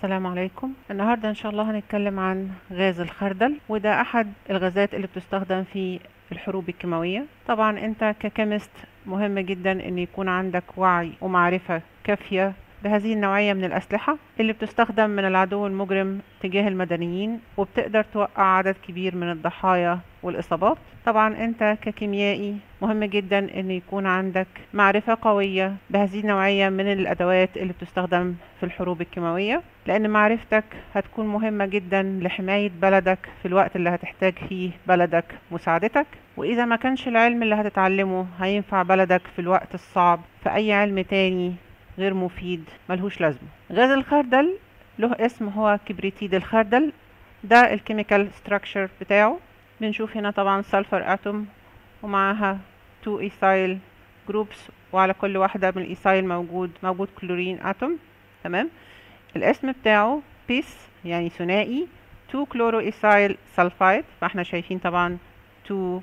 السلام عليكم النهاردة إن شاء الله هنتكلم عن غاز الخردل وده أحد الغازات اللي بتستخدم في الحروب الكيماوية طبعا أنت ككيمست مهم جدا أن يكون عندك وعي ومعرفة كافية بهذه النوعية من الأسلحة اللي بتستخدم من العدو المجرم تجاه المدنيين وبتقدر توقع عدد كبير من الضحايا والإصابات طبعا أنت ككيميائي مهم جدا أن يكون عندك معرفة قوية بهذه النوعية من الأدوات اللي بتستخدم في الحروب الكيماوية لأن معرفتك هتكون مهمة جدا لحماية بلدك في الوقت اللي هتحتاج فيه بلدك مساعدتك وإذا ما كانش العلم اللي هتتعلمه هينفع بلدك في الوقت الصعب فأي علم تاني غير مفيد ملهوش لازمة غاز الخردل له اسم هو كبريتيد الخردل ده الكيميكال ستراكشر بتاعه بنشوف هنا طبعا سلفر اتوم ومعاها 2 ايثايل جروبس وعلى كل واحدة من الايثايل موجود موجود كلورين اتوم تمام الاسم بتاعه بيس يعني ثنائي 2 كلورو ايثايل سلفايد فاحنا شايفين طبعا 2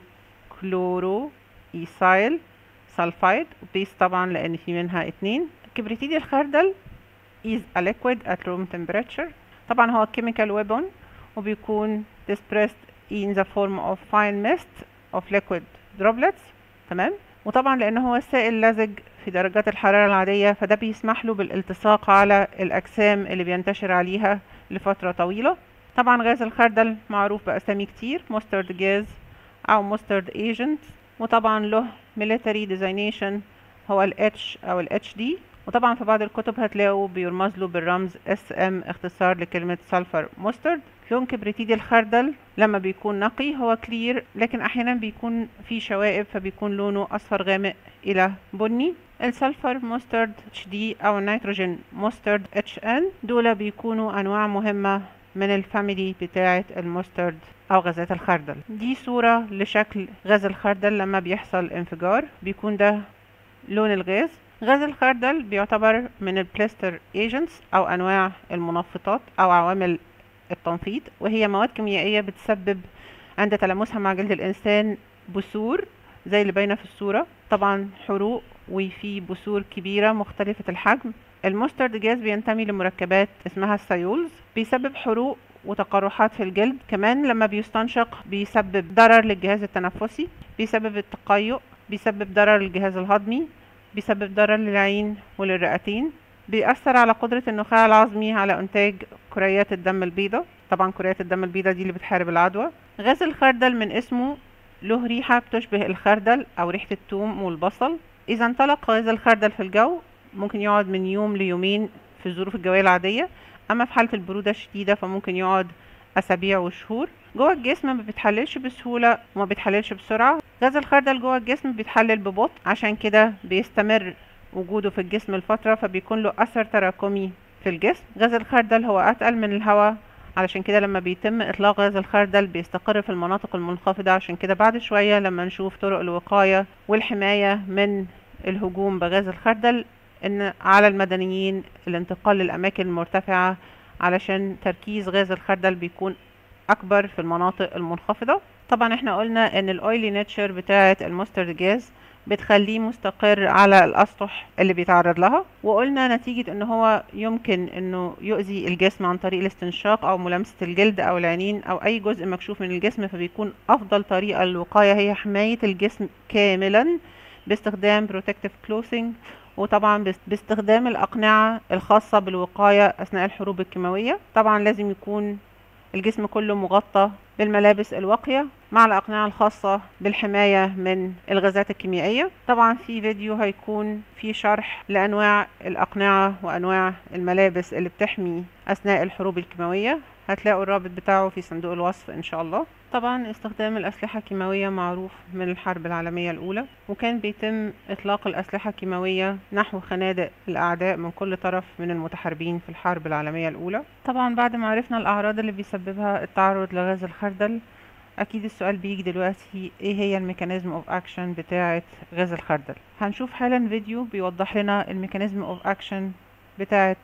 كلورو ايثايل سلفايد وبيس طبعا لان في منها اتنين كبريتيد الخردل is a liquid at room temperature طبعا هو chemical weapon وبيكون dispersed in the form of fine mist of liquid droplets تمام وطبعا لان هو سائل لزج في درجات الحرارة العادية فده بيسمح له بالالتصاق على الأجسام اللي بينتشر عليها لفترة طويلة طبعا غاز الخردل معروف بأسامي كتير مسترد جاز أو مسترد ايجنت وطبعا له military designation هو ال H أو ال HD وطبعا في بعض الكتب هتلاقوا بيرمز له بالرمز اس ام اختصار لكلمة سلفر مسترد لون كبريتيد الخردل لما بيكون نقي هو كلير لكن احيانا بيكون فيه شوائب فبيكون لونه اصفر غامق الى بني السلفر مسترد اتش دي او النيتروجين مسترد اتش ان دول بيكونوا انواع مهمة من الفاميلي بتاعة المسترد او غازات الخردل دي صورة لشكل غاز الخردل لما بيحصل انفجار بيكون ده لون الغاز غاز الخردل بيعتبر من البلاستر ايجنتس او انواع المنفطات او عوامل التنفيض وهي مواد كيميائية بتسبب عند تلامسها مع جلد الانسان بثور زي اللي باينة في الصورة طبعا حروق وفي بثور كبيرة مختلفة الحجم المسترد جاز بينتمي لمركبات اسمها السيولز بيسبب حروق وتقرحات في الجلد كمان لما بيستنشق بيسبب ضرر للجهاز التنفسي بيسبب التقيؤ بيسبب ضرر للجهاز الهضمي بيسبب ضرر للعين وللرئتين بيأثر على قدرة النخاع العظمي على إنتاج كريات الدم البيضاء طبعا كريات الدم البيضاء دي اللي بتحارب العدوى غاز الخردل من اسمه له ريحة بتشبه الخردل أو ريحة الثوم والبصل إذا انطلق غاز الخردل في الجو ممكن يقعد من يوم ليومين في الظروف الجوية العادية أما في حالة البرودة الشديدة فممكن يقعد أسابيع وشهور جوه الجسم ما بيتحللش بسهولة وما بيتحللش بسرعة غاز الخردل جوه الجسم بيتحلل ببطء عشان كده بيستمر وجوده في الجسم لفترة فبيكون له أثر تراكمي في الجسم غاز الخردل هو أتقل من الهواء علشان كده لما بيتم إطلاق غاز الخردل بيستقر في المناطق المنخفضة عشان كده بعد شوية لما نشوف طرق الوقاية والحماية من الهجوم بغاز الخردل إن على المدنيين الانتقال للأماكن المرتفعة علشان تركيز غاز الخردل بيكون أكبر في المناطق المنخفضة طبعا احنا قلنا ان الاويلي نيتشر بتاعة المسترد جاز بتخليه مستقر على الاسطح اللي بيتعرض لها وقلنا نتيجة ان هو يمكن انه يؤذي الجسم عن طريق الاستنشاق او ملامسة الجلد او العينين او اي جزء مكشوف من الجسم فبيكون افضل طريقة للوقاية هي حماية الجسم كاملا باستخدام protective clothing وطبعا باستخدام الأقنعة الخاصة بالوقاية أثناء الحروب الكيماوية طبعا لازم يكون الجسم كله مغطى بالملابس الواقية مع الأقنعة الخاصة بالحماية من الغازات الكيميائية طبعا في فيديو هيكون في شرح لأنواع الأقنعة وأنواع الملابس اللي بتحمي أثناء الحروب الكيماوية هتلاقوا الرابط بتاعه في صندوق الوصف إن شاء الله طبعا استخدام الأسلحة الكيماوية معروف من الحرب العالمية الأولى وكان بيتم إطلاق الأسلحة الكيماوية نحو خنادق الأعداء من كل طرف من المتحاربين في الحرب العالمية الأولى طبعا بعد ما عرفنا الأعراض اللي بيسببها التعرض لغاز الخردل أكيد السؤال بيجي دلوقتي إيه هي الميكانيزم أوف أكشن بتاعة غاز الخردل هنشوف حالا فيديو بيوضح لنا الميكانيزم أوف أكشن بتاعة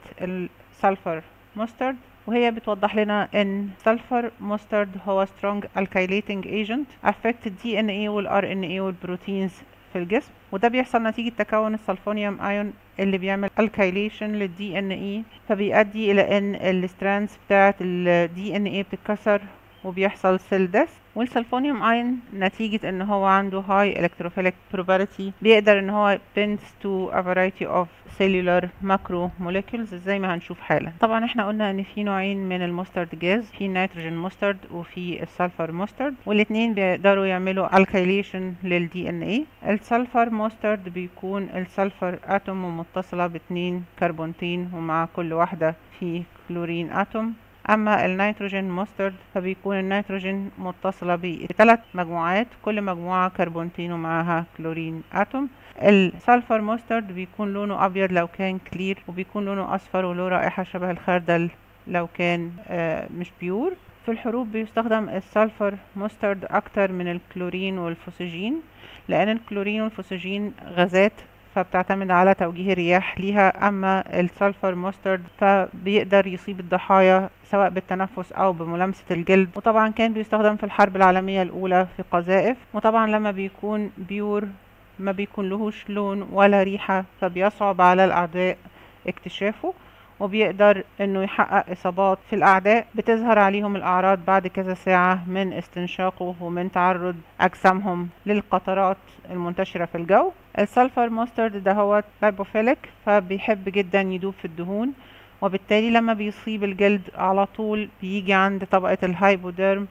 السلفر مسترد وهي بتوضح لنا ان سلفر مسترد هو strong alkylating agent affect ال DNA وال RNA والبروتينز في الجسم وده بيحصل نتيجة تكون السلفونيوم ايون اللي بيعمل الكايليشن للدي ان اي فبيؤدي الى ان الستراندز بتاعة الدي ان اي بتتكسر وبيحصل سيل ديث والسلفونيوم ايون نتيجة ان هو عنده هاي electrophilic probability بيقدر ان هو binds to a variety of cellular macromolecules زي ما هنشوف حالا طبعا احنا قلنا ان في نوعين من المسترد جاز في النيتروجين مسترد وفي السلفر مسترد والاتنين بيقدروا يعملوا الكايليشن للدي ان اي السلفر مسترد بيكون السلفر اتوم متصلة باتنين كربونتين ومع كل واحدة في كلورين اتوم اما النيتروجين مسترد فبيكون النيتروجين متصلة بثلاث مجموعات كل مجموعة كربونتين ومعها كلورين اتوم السلفر مسترد بيكون لونه ابيض لو كان كلير وبيكون لونه اصفر وله رائحة شبه الخردل لو كان آه مش بيور في الحروب بيستخدم السلفر مسترد اكتر من الكلورين والفوسجين لان الكلورين والفوسجين غازات فبتعتمد على توجيه الرياح ليها اما السلفر مسترد فبيقدر يصيب الضحايا سواء بالتنفس او بملامسة الجلد وطبعا كان بيستخدم في الحرب العالمية الاولى في قذائف وطبعا لما بيكون بيور ما بيكون لهوش لون ولا ريحة فبيصعب على الاعداء اكتشافه وبيقدر انه يحقق اصابات في الاعداء بتظهر عليهم الاعراض بعد كذا ساعة من استنشاقه ومن تعرض اجسامهم للقطرات المنتشرة في الجو السلفر مسترد ده هو لايبوفيليك فبيحب جدا يدوب في الدهون وبالتالي لما بيصيب الجلد على طول بيجي عند طبقة الهايبوديرم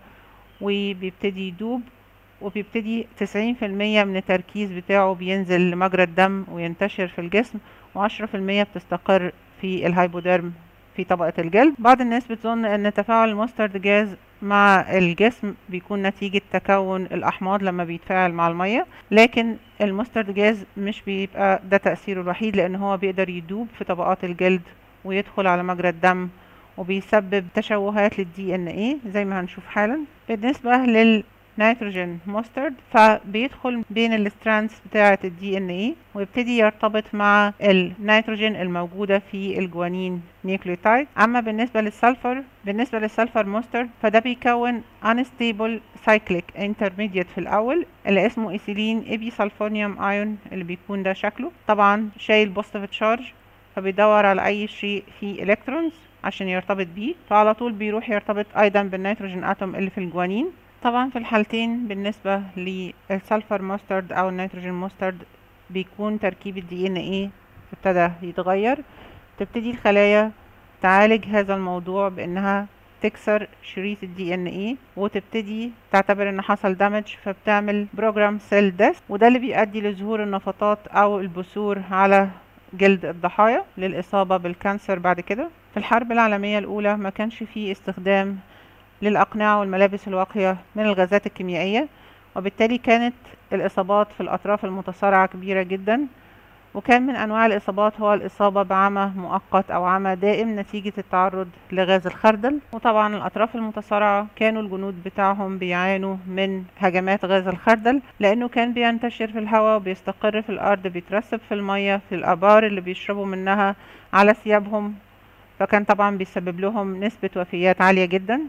وبيبتدي يدوب وبيبتدي 90% من التركيز بتاعه بينزل لمجرى الدم وينتشر في الجسم و10% بتستقر في الهايبوديرم في طبقة الجلد بعض الناس بتظن ان تفاعل المسترد جاز مع الجسم بيكون نتيجة تكون الأحماض لما بيتفاعل مع المية لكن المسترد جاز مش بيبقى ده تأثيره الوحيد لأن هو بيقدر يدوب في طبقات الجلد ويدخل على مجرى الدم وبيسبب تشوهات للدي ان ايه زي ما هنشوف حالا بالنسبة لل نيتروجين مسترد فبيدخل بين الستراندز بتاعة الدي ان اي ويبتدي يرتبط مع النيتروجين الموجودة في الجوانين نيوكليوتايد اما بالنسبة للسلفر بالنسبة للسلفر مسترد فده بيكون unstable cyclic intermediate في الاول اللي اسمه ايثيلين ابي سلفونيوم ايون اللي بيكون ده شكله طبعا شايل بوزيتيف تشارج فبيدور على اي شيء فيه الكترونز عشان يرتبط بيه فعلى طول بيروح يرتبط ايضا بالنيتروجين اتوم اللي في الجوانين طبعا في الحالتين بالنسبة للسلفر مسترد او النيتروجين مسترد بيكون تركيب الدي ان ايه ابتدى يتغير تبتدي الخلايا تعالج هذا الموضوع بانها تكسر شريط الدي ان ايه وتبتدي تعتبر ان حصل دامج فبتعمل بروجرام سيل ديث وده اللي بيؤدي لظهور النفطات او البثور على جلد الضحايا للإصابة بالكانسر بعد كده في الحرب العالمية الأولى ما كانش فيه استخدام للأقنعة والملابس الواقية من الغازات الكيميائية وبالتالي كانت الإصابات في الأطراف المتصارعة كبيرة جدا وكان من أنواع الإصابات هو الإصابة بعمى مؤقت أو عمى دائم نتيجة التعرض لغاز الخردل وطبعا الأطراف المتصارعة كانوا الجنود بتاعهم بيعانوا من هجمات غاز الخردل لأنه كان بينتشر في الهواء وبيستقر في الأرض بيترسب في المية في الآبار اللي بيشربوا منها على ثيابهم فكان طبعا بيسبب لهم نسبة وفيات عالية جدا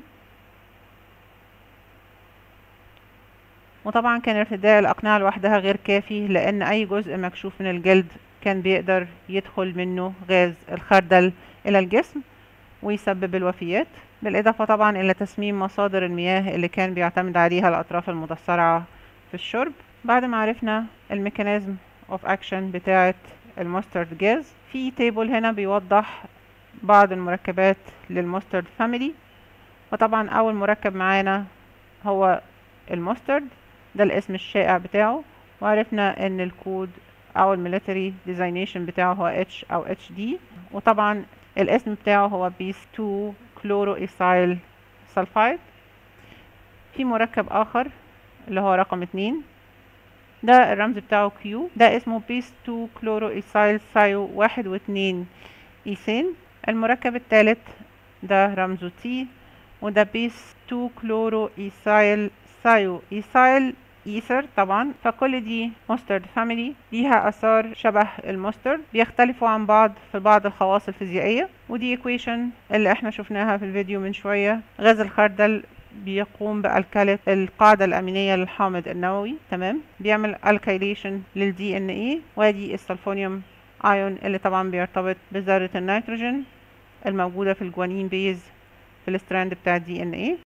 وطبعا كان ارتداء الأقنعة لوحدها غير كافي لأن أي جزء مكشوف من الجلد كان بيقدر يدخل منه غاز الخردل إلى الجسم ويسبب الوفيات بالإضافة طبعا إلى تسميم مصادر المياه اللي كان بيعتمد عليها الأطراف المتصارعة في الشرب بعد ما عرفنا الميكانيزم اوف اكشن بتاعة الماسترد جاز في تيبل هنا بيوضح بعض المركبات للماسترد فاميلي وطبعا أول مركب معانا هو الماسترد ده الاسم الشائع بتاعه وعرفنا ان الكود او الميليتري ديزاينيشن بتاعه هو اتش او اتش دي وطبعا الاسم بتاعه هو بيس 2 كلورو ايثايل سلفايد في مركب اخر اللي هو رقم اتنين ده الرمز بتاعه كيو ده اسمه بيس 2 كلورو ايثايل سايو واحد واتنين ايثين المركب التالت ده رمزه تي وده بيس 2 كلورو ايثايل سايو ايثايل ايثر طبعا فكل دي مسترد فاميلي ليها اثار شبه المسترد بيختلفوا عن بعض في بعض الخواص الفيزيائيه ودي ايكويشن اللي احنا شفناها في الفيديو من شويه غاز الخردل بيقوم بألكالة القاعدة الأمينية للحامض النووي تمام بيعمل الكايليشن للدي ان اي وادي السلفونيوم ايون اللي طبعا بيرتبط بذرة النيتروجين الموجودة في الجوانين بيز في الستراند بتاع الدي ان اي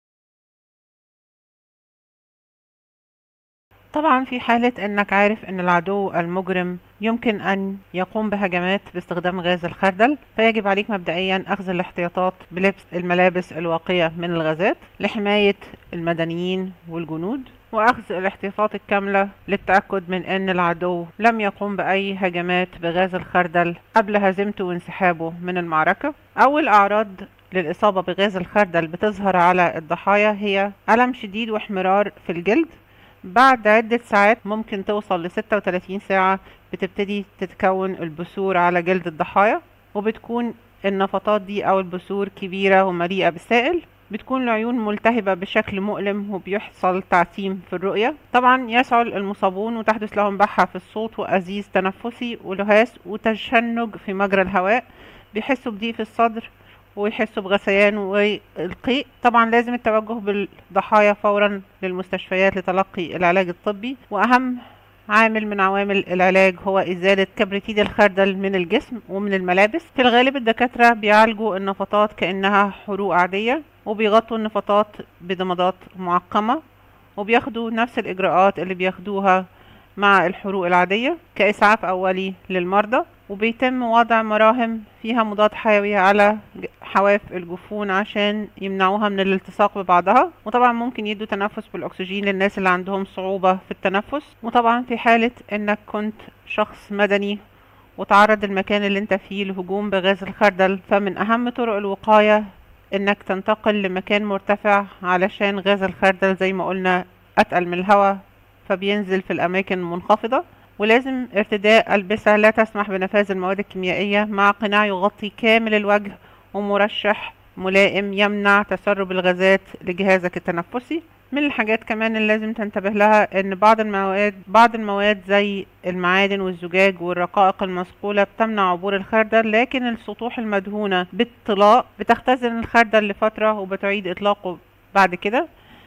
طبعا في حالة انك عارف ان العدو المجرم يمكن ان يقوم بهجمات باستخدام غاز الخردل فيجب عليك مبدئيا اخذ الاحتياطات بلبس الملابس الواقية من الغازات لحماية المدنيين والجنود واخذ الاحتياطات الكاملة للتأكد من ان العدو لم يقوم باي هجمات بغاز الخردل قبل هزيمته وانسحابه من المعركة اول اعراض للإصابة بغاز الخردل بتظهر على الضحايا هي ألم شديد واحمرار في الجلد بعد عدة ساعات ممكن توصل ل 36 ساعة بتبتدي تتكون البثور على جلد الضحايا وبتكون النفطات دي أو البثور كبيرة ومليئة بالسائل بتكون العيون ملتهبة بشكل مؤلم وبيحصل تعتيم في الرؤية طبعا يسعل المصابون وتحدث لهم بحة في الصوت وأزيز تنفسي ولهاس وتشنج في مجرى الهواء بيحسوا بضيق في الصدر ويحسوا بغثيان والقيء طبعا لازم التوجه بالضحايا فورا للمستشفيات لتلقي العلاج الطبي واهم عامل من عوامل العلاج هو إزالة كبريتيد الخردل من الجسم ومن الملابس في الغالب الدكاترة بيعالجوا النفطات كأنها حروق عادية وبيغطوا النفطات بضمادات معقمة وبياخدوا نفس الإجراءات اللي بياخدوها مع الحروق العادية كإسعاف أولي للمرضى وبيتم وضع مراهم فيها مضاد حيوي على حواف الجفون عشان يمنعوها من الالتصاق ببعضها وطبعا ممكن يدوا تنفس بالأكسجين للناس اللي عندهم صعوبة في التنفس وطبعا في حالة انك كنت شخص مدني وتعرض المكان اللي انت فيه لهجوم بغاز الخردل فمن أهم طرق الوقاية انك تنتقل لمكان مرتفع علشان غاز الخردل زي ما قلنا أتقل من الهواء فبينزل في الأماكن المنخفضة ولازم ارتداء ألبسة لا تسمح بنفاذ المواد الكيميائية مع قناع يغطي كامل الوجه ومرشح ملائم يمنع تسرب الغازات لجهازك التنفسي من الحاجات كمان اللي لازم تنتبه لها ان بعض المواد بعض المواد زي المعادن والزجاج والرقائق المصقولة بتمنع عبور الخردل لكن السطوح المدهونة بالطلاء بتختزن الخردل لفترة وبتعيد اطلاقه بعد كده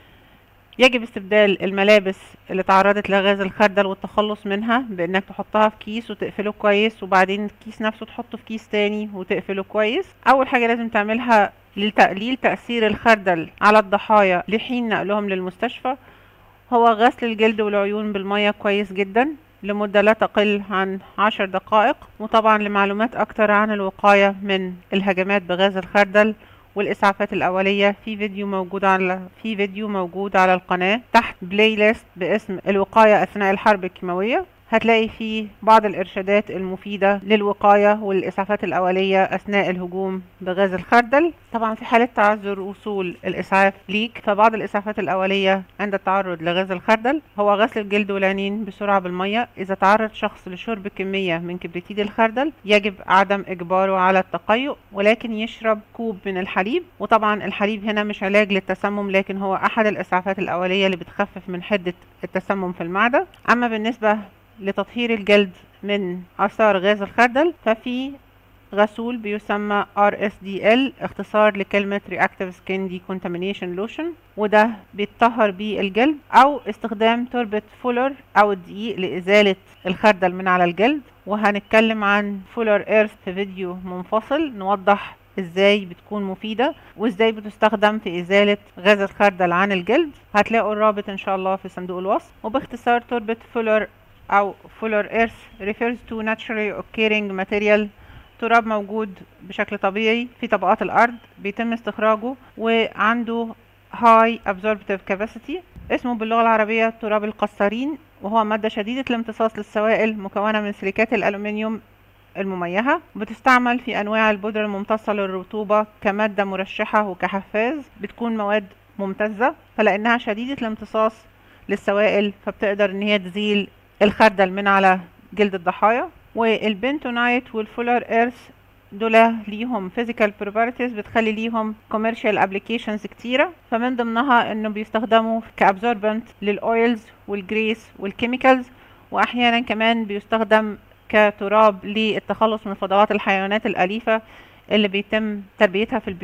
يجب استبدال الملابس اللي تعرضت لغاز الخردل والتخلص منها بانك تحطها في كيس وتقفله كويس وبعدين الكيس نفسه تحطه في كيس تاني وتقفله كويس اول حاجة لازم تعملها لتقليل تأثير الخردل على الضحايا لحين نقلهم للمستشفى هو غسل الجلد والعيون بالمية كويس جدا لمدة لا تقل عن عشر دقائق وطبعا لمعلومات أكتر عن الوقاية من الهجمات بغاز الخردل والإسعافات الأولية في فيديو موجود على في فيديو موجود على القناة تحت بلاي ليست باسم الوقاية أثناء الحرب الكيماوية هتلاقي فيه بعض الإرشادات المفيدة للوقاية والإسعافات الأولية أثناء الهجوم بغاز الخردل طبعا في حالة تعذر وصول الإسعاف ليك فبعض الإسعافات الأولية عند التعرض لغاز الخردل هو غسل الجلد والعينين بسرعة بالمية إذا تعرض شخص لشرب كمية من كبريتيد الخردل يجب عدم إجباره على التقيؤ ولكن يشرب كوب من الحليب وطبعا الحليب هنا مش علاج للتسمم لكن هو أحد الإسعافات الأولية اللي بتخفف من حدة التسمم في المعدة أما بالنسبة لتطهير الجلد من آثار غاز الخردل ففي غسول بيسمى RSDL اختصار لكلمة Reactive Skin Decontamination Lotion وده بيتطهر بيه الجلد أو استخدام تربة فولر أو الدقيق لإزالة الخردل من على الجلد وهنتكلم عن فولر ايرث في فيديو منفصل نوضح ازاي بتكون مفيدة وازاي بتستخدم في ازالة غاز الخردل عن الجلد هتلاقوا الرابط ان شاء الله في صندوق الوصف وباختصار تربة فولر أو فولر ايرث refers to naturally occurring material تراب موجود بشكل طبيعي في طبقات الأرض بيتم استخراجه وعنده high absorptive capacity اسمه باللغة العربية تراب القصارين وهو مادة شديدة الامتصاص للسوائل مكونة من سيليكات الألومنيوم المميهة بتستعمل في أنواع البودرة الممتصة للرطوبة كمادة مرشحة وكحفاز بتكون مواد ممتزة فلأنها شديدة الامتصاص للسوائل فبتقدر إن هي تزيل الخردل من على جلد الضحايا والبنتونايت والفولر ايرث دول ليهم physical properties بتخلي ليهم commercial applications كتيرة فمن ضمنها انه بيستخدموا كابزوربنت للاويلز والجريس والكيميكالز واحيانا كمان بيستخدم كتراب للتخلص من فضلات الحيوانات الأليفة اللي بيتم تربيتها في البيوت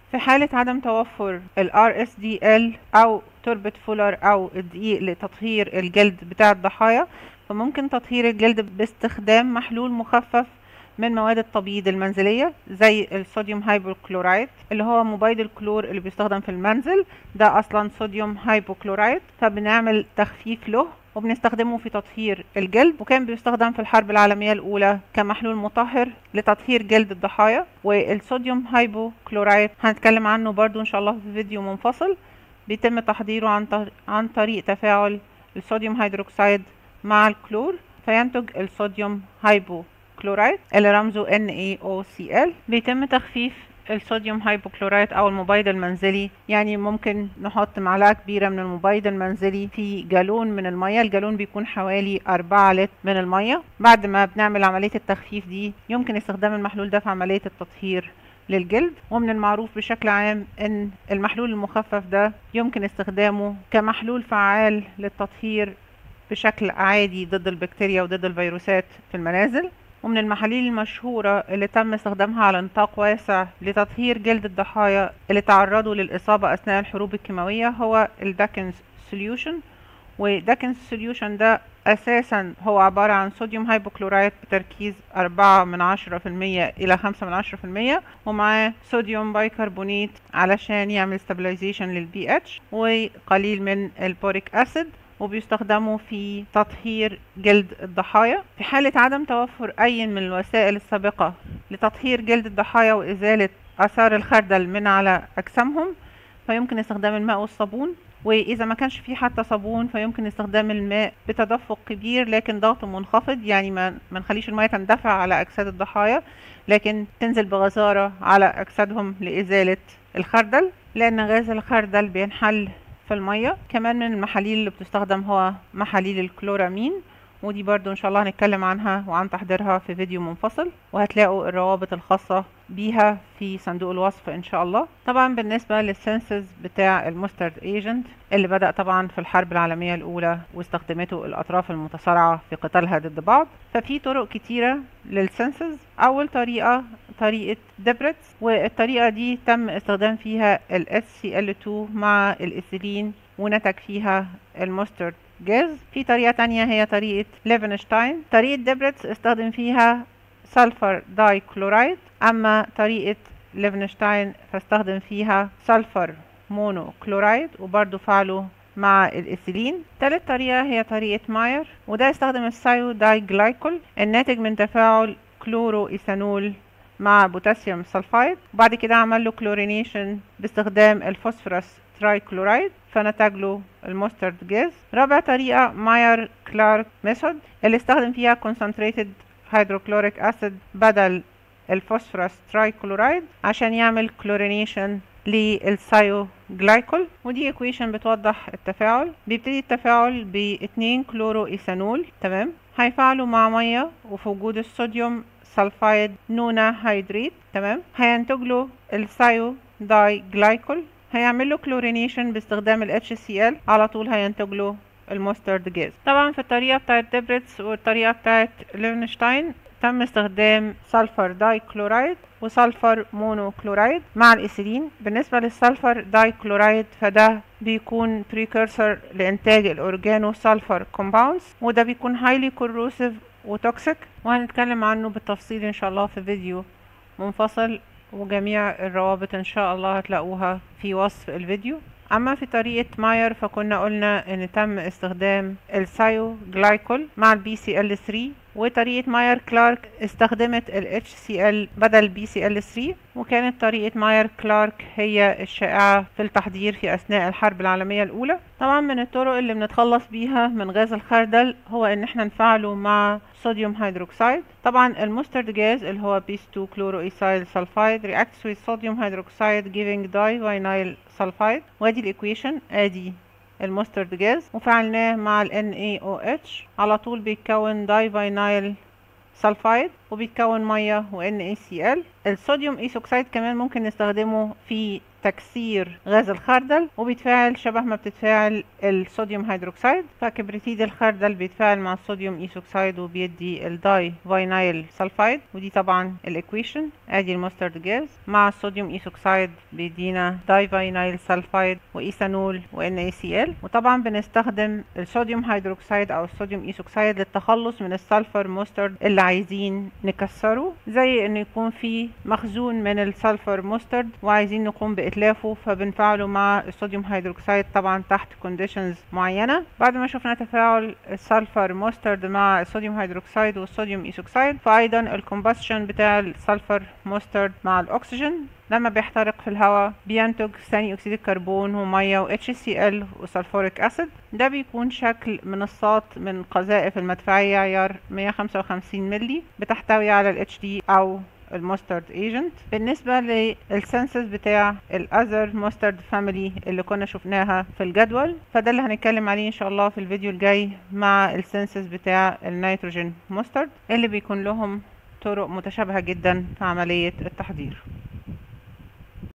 في حالة عدم توفر ال RSDL أو تربة فولر أو الدقيق لتطهير الجلد بتاع الضحايا فممكن تطهير الجلد باستخدام محلول مخفف من مواد التبييض المنزلية زي الصوديوم هايبوكلورايد اللي هو مبيد الكلور اللي بيستخدم في المنزل ده أصلا صوديوم هايبوكلورايد فبنعمل تخفيف له وبنستخدمه في تطهير الجلد وكان بيستخدم في الحرب العالمية الأولى كمحلول مطهر لتطهير جلد الضحايا والصوديوم هايبوكلورايد هنتكلم عنه برضو إن شاء الله في فيديو منفصل بيتم تحضيره عن عن طريق تفاعل الصوديوم هيدروكسيد مع الكلور فينتج الصوديوم هايبوكلورايد اللي رمزه NaOCl بيتم تخفيف الصوديوم هايبوكلورايد او المبيض المنزلي يعني ممكن نحط معلقه كبيره من المبيض المنزلي في جالون من الميه الجالون بيكون حوالي 4 لتر من الميه بعد ما بنعمل عمليه التخفيف دي يمكن استخدام المحلول ده في عمليه التطهير للجلد ومن المعروف بشكل عام ان المحلول المخفف ده يمكن استخدامه كمحلول فعال للتطهير بشكل عادي ضد البكتيريا وضد الفيروسات في المنازل ومن المحاليل المشهورة اللي تم استخدامها على نطاق واسع لتطهير جلد الضحايا اللي تعرضوا للإصابة أثناء الحروب الكيماوية هو الداكنز سوليوشن وداكنز سوليوشن ده أساسا هو عبارة عن صوديوم هايبوكلورايد بتركيز أربعة من عشرة في المية إلى خمسة من عشرة في المية ومعاه صوديوم بايكربونات علشان يعمل ستابلايزيشن للبي اتش وقليل من البوريك أسيد وبيستخدموا في تطهير جلد الضحايا في حالة عدم توفر أي من الوسائل السابقة لتطهير جلد الضحايا وإزالة آثار الخردل من على أجسامهم فيمكن استخدام الماء والصابون وإذا ما كانش فيه حتى صابون فيمكن استخدام الماء بتدفق كبير لكن ضغط منخفض يعني ما ما نخليش الماء تندفع على أجساد الضحايا لكن تنزل بغزارة على أجسادهم لإزالة الخردل لأن غاز الخردل بينحل في المية كمان من المحاليل اللي بتستخدم هو محاليل الكلورامين ودي برضو ان شاء الله هنتكلم عنها وعن تحضيرها في فيديو منفصل وهتلاقوا الروابط الخاصة بيها في صندوق الوصف ان شاء الله طبعا بالنسبة للسنسز بتاع المسترد ايجنت اللي بدأ طبعا في الحرب العالمية الاولى واستخدمته الاطراف المتصارعة في قتالها ضد بعض ففي طرق كتيرة للسنسز اول طريقة طريقة دبرتس والطريقة دي تم استخدام فيها ال HCl2 مع الإيثيلين ونتج فيها المسترد جاز في طريقة تانية هي طريقة ليفنشتاين طريقة دبرتس استخدم فيها سلفر داي كلورايد أما طريقة ليفنشتاين فاستخدم فيها سلفر مونو كلورايد وبرضو فعله مع الإيثيلين تالت طريقة هي طريقة ماير وده استخدم السايو داي جلايكول الناتج من تفاعل كلورو إيثانول مع بوتاسيوم سلفايد وبعد كده عمل له كلورينيشن باستخدام الفوسفورس تراي كلورايد فنتج له المسترد جاز رابع طريقة ماير كلارك ميثود اللي استخدم فيها concentrated hydrochloric acid بدل الفوسفورس تراي كلورايد عشان يعمل كلورينيشن للسايو جلايكول ودي ايكويشن بتوضح التفاعل بيبتدي التفاعل باتنين كلورو ايثانول تمام هيفعلوا مع ميه وفي وجود الصوديوم سلفايد نونا هيدريت تمام هينتج له السايو داي جلايكول هيعمل له كلورينيشن باستخدام ال HCl على طول هينتج له المسترد جاز طبعا في الطريقة بتاعت ديبريتس والطريقة بتاعت ليرنشتاين تم استخدام سلفر داي كلورايد وسلفر مونو كلورايد مع الإيثيلين بالنسبة للسلفر داي كلورايد فده بيكون precursor لإنتاج الأورجانو سلفر كومباوندز وده بيكون highly corrosive وتوكسيك وهنتكلم عنه بالتفصيل إن شاء الله في فيديو منفصل وجميع الروابط إن شاء الله هتلاقوها في وصف الفيديو أما في طريقة ماير فكنا قلنا إن تم استخدام السايو جلايكول مع البي سي ال 3 وطريقة ماير كلارك استخدمت ال HCl بدل بي سي ال 3 وكانت طريقة ماير كلارك هي الشائعة في التحضير في أثناء الحرب العالمية الأولى طبعا من الطرق اللي بنتخلص بيها من غاز الخردل هو إن احنا نفعله مع صوديوم هيدروكسيد طبعا المسترد جاز اللي هو بيس 2 كلوروإيثايل سلفايد reacts with sodium hydroxide giving divinyl sulfide وادي الايكويشن ادي المسترد جاز وفعلناه مع ال NaOH على طول بيتكون دايفينايل سلفايد وبيتكون ميه و NaCl الصوديوم ايثوكسيد كمان ممكن نستخدمه في تكسير غاز الخردل وبيتفاعل شبه ما بتتفاعل الصوديوم هيدروكسيد فكبريتيد الخردل بيتفاعل مع الصوديوم ايثوكسيد وبيدي الداي فاينايل سلفايد ودي طبعا الايكويشن ادي المسترد جاز مع الصوديوم ايثوكسيد بيدينا داي فاينايل سلفايد وايثانول وان اي سي ال وطبعا بنستخدم الصوديوم هيدروكسيد او الصوديوم ايثوكسيد للتخلص من السلفر مسترد اللي عايزين نكسره زي انه يكون في مخزون من السلفر مسترد وعايزين نقوم باتلافه فبنفعله مع الصوديوم هيدروكسيد طبعا تحت كونديشنز معينه بعد ما شفنا تفاعل السلفر مسترد مع الصوديوم هيدروكسيد والصوديوم ايثوكسيد فايضا الكومبشن بتاع السلفر مسترد مع الاكسجين لما بيحترق في الهواء بينتج ثاني اكسيد الكربون وميه و HCl وسلفوريك اسيد ده بيكون شكل منصات من قذائف المدفعيه عيار 155 ملي بتحتوي على ال HD او الماسترد ايجنت بالنسبة للسنسز بتاع الاذر ماسترد فاميلي اللي كنا شفناها في الجدول فده اللي هنتكلم عليه ان شاء الله في الفيديو الجاي مع السنسز بتاع النيتروجين ماسترد اللي بيكون لهم طرق متشابهة جدا في عملية التحضير